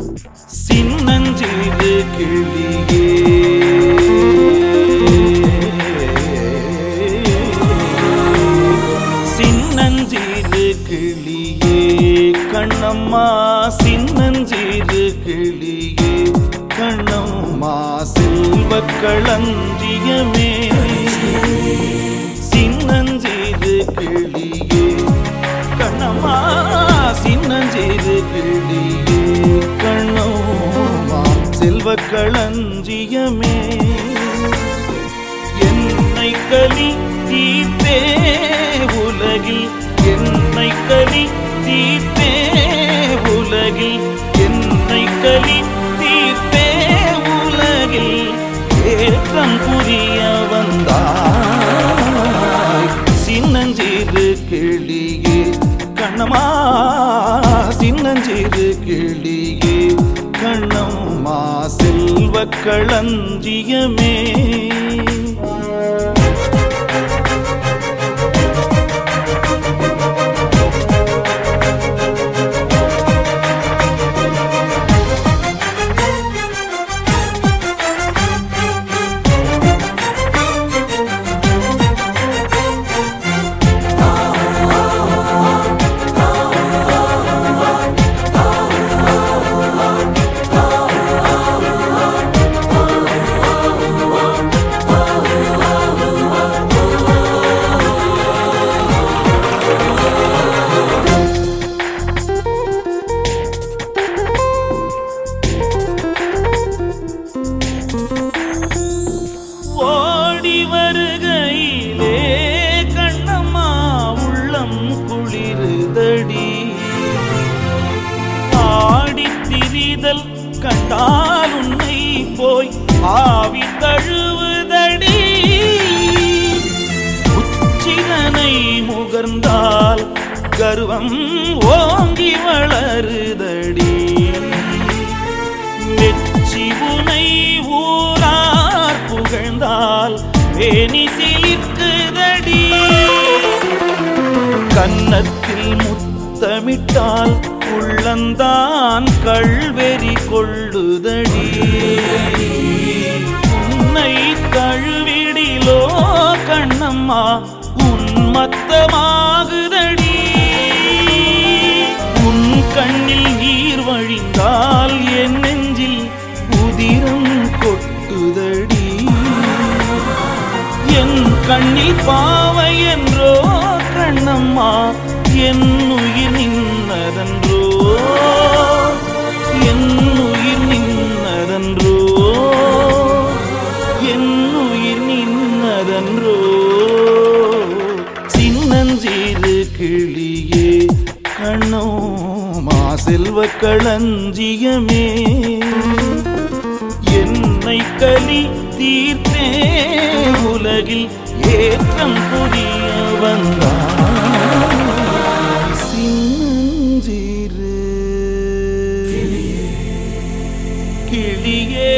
சின்னஞ்சிறு கிளியே சின்னஞ்சிறு கிளியே கண்ணம்மா சின்னஞ்சிறு கிளியே கண்ணம்மா செல்வ களஞ்சியமே சின்னஞ்சிறு கிளியே கண்ணம்மா சின்னஞ்சிறு கிளியே கண்ணம்மா செல்வ களஞ்சியமே என்னை கலி தீர்த்தே உலகில் என்னை கலி தீர்த்தே உலகில் என்னை கலி தீர்த்தே உலகில் ஏற்றம் புரிய வந்தாய் சின்னஞ்சிறு கிளியே கண்ணம்மா சின்னஞ்சிறு கிளியே கண்ணம்மா செல்வ களஞ்சியமே ஓடி வருகையிலே கண்ணம்மா உள்ளம் குளிருதடி ஆடித் திரிதல் கண்டால் உன்னை போய் ஆவி தழுவுதடி உச்சிதனை முகர்ந்தால் கர்வம் ஓங்கி வளருதடி வெற்றி உனை ஊரார் புகழ்ந்தால் வேணி சிலிர்க்குதடி கன்னத்தில் முத்தமிட்டால் உள்ளந்தான் கள்வெறி கொள்ளுதடி உன்னை தழுவிடிலோ கண்ணம்மா உன்மத்தமாகுதடி உன் கண்ணில் நீர் வழிந்தால் என் நெஞ்சில் உதிரம் கொட்டுதடி என் கண்ணில் பாவை என்றோ கண்ணம்மா என் உயிர் நின்னதன்றோ என் உயிர் நின்னதன்றோ என் உயிர் நின்னதன்றோ சின்னஞ்சீரு கிளியே கண்ணோ மா செல்வ களஞ்சியமே என்னை கலி தீர்த்தே உலகில் ஏற்றம் புரிய வந்தாய் சின்னஞ்சிறு கிளியே